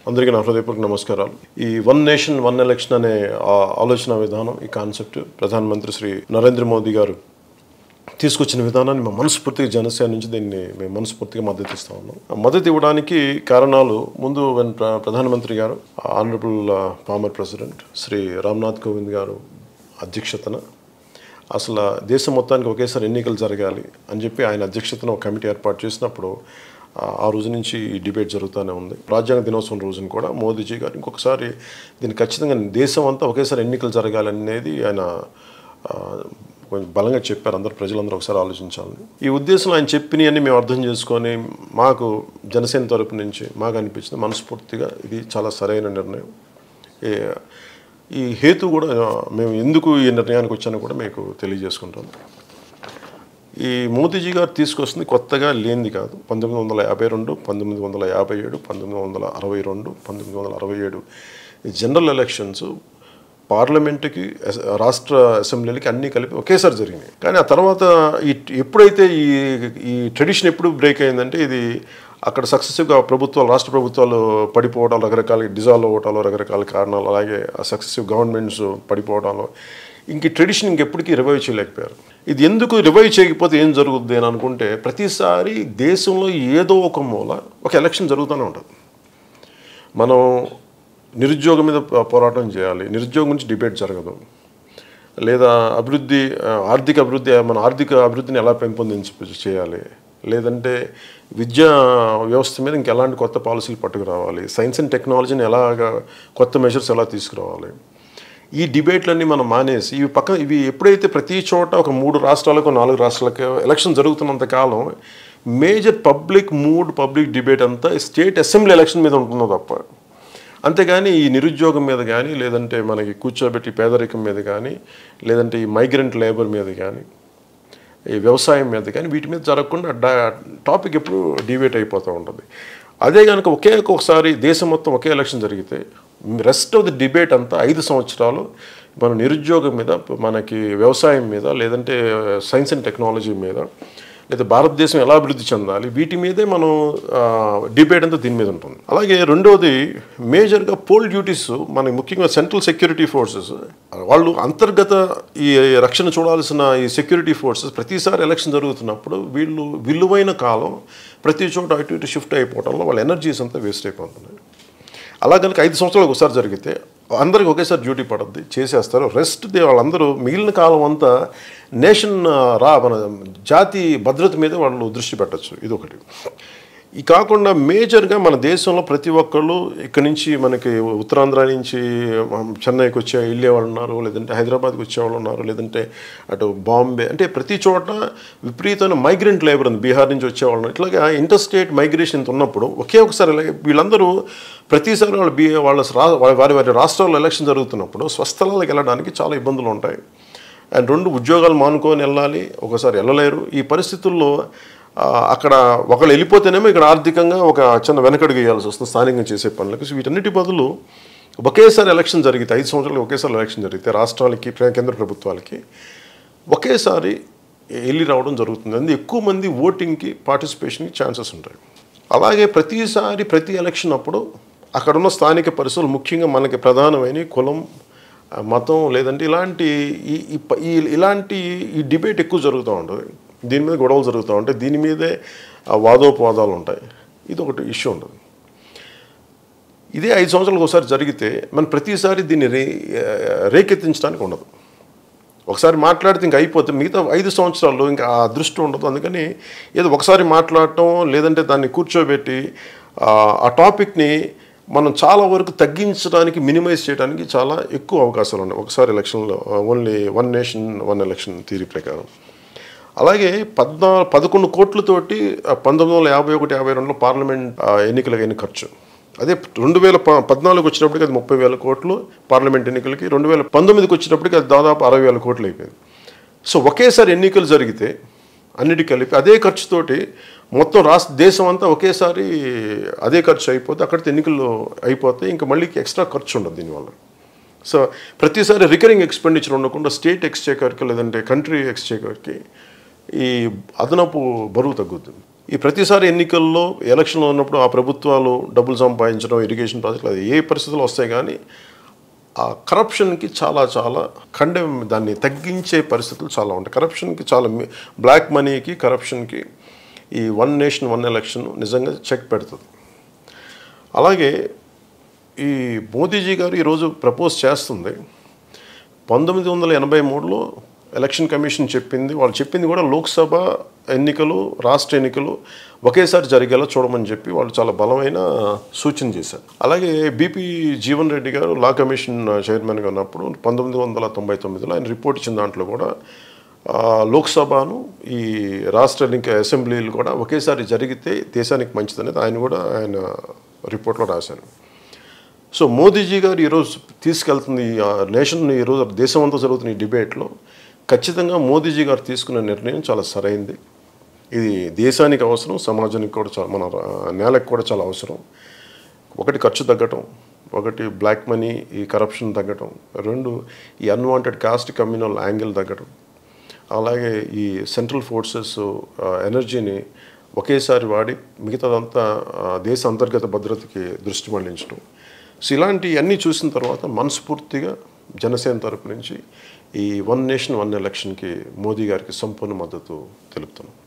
అందరికీ నా హృదయపూర్వక నమస్కారాలు ఈ వన్ నేషన్ వన్ ఎలక్షన్ అనే ఆ ఆలోచన విధానం ఈ కాన్సెప్ట్ ప్రధానమంత్రి శ్రీ నరేంద్ర మోదీ గారు తీసుకొచ్చిన విధానాన్ని మేము మనస్ఫూర్తిగా జనసేన నుంచి దీన్ని మేము మనస్ఫూర్తిగా మద్దతు ఇస్తా ఉన్నాం ఆ మద్దతు ఇవ్వడానికి కారణాలు ముందు when ప్ర- ప్రధానమంత్రి గారు honourable former president Shri Ramnath Kovind garu అధ్యక్షతన అసలు దేశం మొత్తానికి ఒకేసారి ఎన్నికలు జరగాలి అని చెప్పి ఆయన అధ్యక్షతన ఒక కమిటీ ఏర్పాటు చేసినప్పుడు ఆ ఆ రోజు నుంచి ఈ డిబేట్ జరుగుతూనే ఉంది రాజ్యాంగ దినోత్సవం రోజున కూడా మోదీజీ గారు ఇంకొకసారి దీన్ని ఖచ్చితంగా దేశం అంతా ఒకేసారి ఎన్నికలు జరగాలనేది ఆయన ఆ, కొంచెం బలంగా చెప్పారు అందరు ప్రజలందరూ ఒకసారి ఆలోచించాలని ఈ ఉద్దేశంలో ఆయన చెప్పినవన్నీ మేము అర్థం చేసుకొని మాకు జనసేన తరపు నుంచి మాకు అనిపించింది మనస్ఫూర్తిగా ఇది చాలా సరైన నిర్ణయం ఏ- ఈ హేతు కూడా మేము ఎందుకు ఈ నిర్ణయానికి వచ్చానో కూడా మీకు తెలియజేసుకుంటాం ఈ మోదీజీ గారు తీసుకొస్తుంది కొత్తగా లేనిది కాదు పంతొమ్మిది వందల యాభై రెండు పంతొమ్మిది వందల యాభై ఏడు పంతొమ్మిది వందల అరవై రెండు పంతొమ్మిది వందల అరవై ఏడు ఈ జనరల్ ఎలక్షన్స్ పార్లమెంటుకి అస- రాష్ట్ర అసెంబ్లీలకి అన్నీ కలిపి ఒకేసారి జరిగినాయి కానీ ఆ తర్వాత ఈ ఎప్పుడైతే ఈ ఈ ట్రెడిషన్ ఎప్పుడు బ్రేక్ అయిందంటే ఇది అక్కడ సక్సెసివ్గా ప్రభుత్వాలు రాష్ట్ర ప్రభుత్వాలు పడిపోవడాలు రకరకాల డిజాల్వ్ అవ్వటాలు రకరకాల కారణాలు అలాగే ఆ సక్సెసివ్ గవర్నమెంట్స్ పడిపోవడాలు ఇంక ఈ ట్రెడిషన్ ఇంకెప్పటికీ రివైవ్ చేయలేకపోయారు ఇది ఎందుకు రివైవ్ చేయకపోతే ఏం జరుగుద్ది అని అనుకుంటే ప్రతిసారి దేశంలో ఏదో ఒక మూల ఒక ఎలక్షన్ జరుగుతూనే ఉంటుంది మనం నిరుద్యోగం మీద పో- పోరాటం చేయాలి నిరుద్యోగం గురించి డిబేట్ జరగదు లేదా అభివృద్ధి ఆ, ఆర్థిక అభివృద్ధి మన ఆర్థిక అభివృద్ధిని ఎలా పెంపొందించ చేయాలి లేదంటే విద్యా వ్యవస్థ మీద ఇంకెలాంటి కొత్త పాలసీలు పట్టుకురావాలి సైన్స్ అండ్ టెక్నాలజీని ఎలాగా కొత్త మెజర్స్ ఎలా తీసుకురావాలి ఈ డిబేట్లన్నీ మనం మానేసి ఇవి పక్కన ఇవి ఎప్పుడైతే ప్రతి చోట ఒక మూడు రాష్ట్రాలకు నాలుగు రాష్ట్రాలకు ఎలక్షన్ జరుగుతున్నంత కాలం major public mood public debate అంతా స్టేట్ అసెంబ్లీ ఎలక్షన్ మీద ఉంటుందో తప్ప అంతేగాని ఈ నిరుద్యోగం మీద కానీ లేదంటే మనకి కూర్చోబెట్టి పేదరికం మీద కానీ లేదంటే ఈ మైగ్రెంట్ లేబర్ మీద కానీ ఈ వ్యవసాయం మీద కానీ వీటి మీద జరగకుండా డా టాపిక్ ఎప్పుడు డివేట్ అయిపోతూ ఉంటుంది అదే కనుక ఒకే ఒకసారి దేశం మొత్తం ఒకే ఎలక్షన్ జరిగితే రెస్ట్ ఆఫ్ ది డిబేట్ అంతా ఐదు సంవత్సరాలు మన నిరుద్యోగం మీద మనకి వ్యవసాయం మీద లేదంటే సైన్స్ అండ్ టెక్నాలజీ మీద లేదా భారతదేశం ఎలా అభివృద్ధి చెందాలి వీటి మీదే మనం డిబేట్ అంతా దీని మీద ఉంటుంది అలాగే రెండవది మేజర్గా పోల్ డ్యూటీస్ మనకి ముఖ్యంగా సెంట్రల్ సెక్యూరిటీ ఫోర్సెస్ వాళ్ళు అంతర్గత ఈ రక్షణ చూడాల్సిన ఈ సెక్యూరిటీ ఫోర్సెస్ ప్రతిసారి ఎలక్షన్ జరుగుతున్నప్పుడు వీళ్ళు విలువైన కాలం ప్రతి చోట అటు ఇటు షిఫ్ట్ అయిపోవడంలో వాళ్ళ ఎనర్జీస్ అంతా వేస్ట్ అయిపోతున్నాయి అలా కనుక ఐదు సంవత్సరాలకు ఒకసారి జరిగితే అందరికి ఒకేసారి డ్యూటీ పడద్ది చేసేస్తారు రెస్ట్ దే వాళ్ళందరూ మిగిలిన కాలం అంతా నేషన్ రా మన జాతి భద్రత మీద వాళ్ళు దృష్టి పెట్టచ్చు ఇది ఒకటి ఈ కాకుండా మేజర్గా మన దేశంలో ప్రతి ఒక్కళ్ళు ఇక్కడి నుంచి మనకి ఉత్తరాంధ్ర నుంచి మ- చెన్నైకి వచ్చే వెళ్ళే వాళ్ళు ఉన్నారు లేదంటే హైదరాబాద్కి వచ్చేవాళ్ళు ఉన్నారు లేదంటే అటు బాంబే అంటే ప్రతి చోట విపరీతమైన మైగ్రెంట్ లేబర్ ఉంది బీహార్ నుంచి వచ్చేవాళ్ళు ఉన్నారు. ఇట్లాగా ఇంటర్ స్టేట్ మైగ్రేషన్ ఇంత ఉన్నప్పుడు ఒకే ఒకసారి ఎలాగ- వీళ్ళందరూ ప్రతిసారి వాళ్ళు బీ వాళ్ళ రా- వారి వారి రాష్ట్రాల్లో ఎలక్షన్ జరుగుతున్నప్పుడు స్వస్థలాలకు వెళ్ళడానికి చాలా ఇబ్బందులు ఉంటాయి అండ్ రెండు ఉద్యోగాలు మానుకొని వెళ్ళాలి ఒకసారి వెళ్ళలేరు ఈ పరిస్థితుల్లో ఆ, అక్కడ ఒకళ్ళు వెళ్ళిపోతేనేమో ఇక్కడ ఆర్థికంగా ఒక చిన్న వెనకడుగు వేయాల్సి వస్తుంది స్థానికంగా చేసే పనులకు సో వీటన్నిటి బదులు ఒకేసారి ఎలక్షన్ జరిగితే ఐదు సంవత్సరాలు ఒకేసారి ఎలక్షన్ జరిగితే రాష్ట్రాలకి ప్ర- కేంద్ర ప్రభుత్వాలకి ఒకేసారి వెళ్ళి రావడం జరుగుతుంది అందుకే ఎక్కువ మంది ఓటింగ్కి పార్టిసిపేషన్కి ఛాన్సెస్ ఉంటాయి అలాగే ప్రతిసారి ప్రతి ఎలక్షన్ అప్పుడు అక్కడున్న స్థానిక పరిస్థితులు ముఖ్యంగా మనకి ప్రధానమైన కులం ఆ, మతం లేదంటే ఇలాంటి ఈ ఈ ప- ఈ ఇలాంటి ఈ డిబేట్ ఎక్కువ జరుగుతూ ఉంటుంది దీని మీద గొడవలు జరుగుతూ ఉంటాయి దీని మీదే ఆ, వాదోపవాదాలు ఉంటాయి ఇది ఒకటి ఇష్యూ ఉంటుంది ఇదే ఐదు సంవత్సరాలకు ఒకసారి జరిగితే మనం ప్రతిసారి దీన్ని రే రేకెత్తించడానికి ఉండదు ఒకసారి మాట్లాడితే ఇంకా అయిపోతే మిగతా ఐదు సంవత్సరాల్లో ఇంకా ఆ దృష్టి ఉండదు అందుకని ఏదో ఒకసారి మాట్లాడటం లేదంటే దాన్ని కూర్చోబెట్టి ఆ, ఆ టాపిక్ని మనం చాలా వరకు తగ్గించడానికి మినిమైజ్ చేయడానికి చాలా ఎక్కువ అవకాశాలు ఉన్నాయి ఒకసారి ఎలక్షన్లో only one nation one election theory ప్రకారం అలాగే పద్నా పదకొండు కోట్లతోటి ఆ, పంతొమ్మిది వందల యాభై ఒకటి యాభై రెండులో పార్లమెంట్ ఆ, ఎన్నికలకు అయిన ఖర్చు అదే రెండు వేల ప- పద్నాలుగు వచ్చినప్పటికి అది ముప్పై వేల కోట్లు పార్లమెంట్ ఎన్నికలకి రెండు వేల పంతొమ్మిదికి వచ్చినప్పటికి అది దాదాపు అరవై వేల కోట్లు అయిపోయింది సో ఒకేసారి ఎన్నికలు జరిగితే అన్నిటి కలిపి అదే ఖర్చుతోటి మొత్తం రాష్ట్ర దేశం అంతా ఒకేసారి అదే ఖర్చు అయిపోతే అక్కడితో ఎన్నికలు అయిపోతే ఇంకా మళ్ళీ ఎక్స్ట్రా ఖర్చు ఉండదు దీనివల్ల సో ప్రతిసారి రికరింగ్ ఎక్స్పెండిచర్ ఉండకుండా స్టేట్ ఎక్స్చేకర్కి లేదంటే కంట్రీ ఎక్స్చేకర్కి ఈ అదనపు బరువు తగ్గుతుంది ఈ ప్రతిసారి ఎన్నికల్లో ఎలక్షన్లో ఉన్నప్పుడు ఆ ప్రభుత్వాలు డబ్బులు సంపాదించడం ఇరిగేషన్ ప్రాజెక్టులు అది ఏ పరిస్థితులు వస్తాయి కానీ ఆ కరప్షన్కి చాలా చాలా ఖండే దాన్ని తగ్గించే పరిస్థితులు చాలా ఉంటాయి కరప్షన్కి చాలా మీ- బ్లాక్ మనీకి కరప్షన్కి ఈ వన్ నేషన్ వన్ ఎలక్షన్ నిజంగా చెక్ పెడుతుంది అలాగే ఈ మోదీజీ గారు ఈరోజు ప్రపోజ్ చేస్తుంది పంతొమ్మిది వందల ఎనభై మూడులో ఎలక్షన్ కమిషన్ చెప్పింది వాళ్ళు చెప్పింది కూడా లోక్సభ ఎన్నికలు రాష్ట్ర ఎన్నికలు ఒకేసారి జరిగేలా చూడమని చెప్పి వాళ్ళు చాలా బలమైన సూచన చేశారు అలాగే బీపీ జీవన్ రెడ్డి గారు లా కమిషన్ చైర్మన్గా ఉన్నప్పుడు పంతొమ్మిది వందల తొంభై తొమ్మిదిలో ఆయన రిపోర్ట్ ఇచ్చిన దాంట్లో కూడా ఆ, లోక్సభను ఈ రాష్ట్ర ఎన్నిక అసెంబ్లీలు కూడా ఒకేసారి జరిగితే దేశానికి మంచిదనేది ఆయన కూడా ఆయన రిపోర్ట్లో రాశారు సో మోదీజీ గారు ఈరోజు తీసుకెళ్తుంది ఈ ఆ నేషన్ ఈరోజు దేశం అంతా జరుగుతున్న ఈ డిబేట్లో ఖచ్చితంగా మోదీజీ గారు తీసుకున్న నిర్ణయం చాలా సరైంది ఇది దేశానికి అవసరం సమాజానికి కూడా చాలా మన రా- నేలకు కూడా చాలా అవసరం ఒకటి ఖర్చు తగ్గటం ఒకటి బ్లాక్ మనీ ఈ కరప్షన్ తగ్గటం రెండు ఈ అన్వాంటెడ్ కాస్ట్ కమ్యూనల్ యాంగిల్ తగ్గటం అలాగే ఈ సెంట్రల్ ఫోర్సెస్ ఎనర్జీని ఒకేసారి వాడి మిగతాదంతా ఆ, దేశ అంతర్గత భద్రతకి దృష్టి మళ్లించడం సో ఇలాంటివన్నీ చూసిన తర్వాత మనస్ఫూర్తిగా జనసేన తరపు నుంచి ఈ వన్ నేషన్ వన్ ఎలక్షన్కి మోదీ గారికి సంపూర్ణ మద్దతు తెలుపుతున్నాం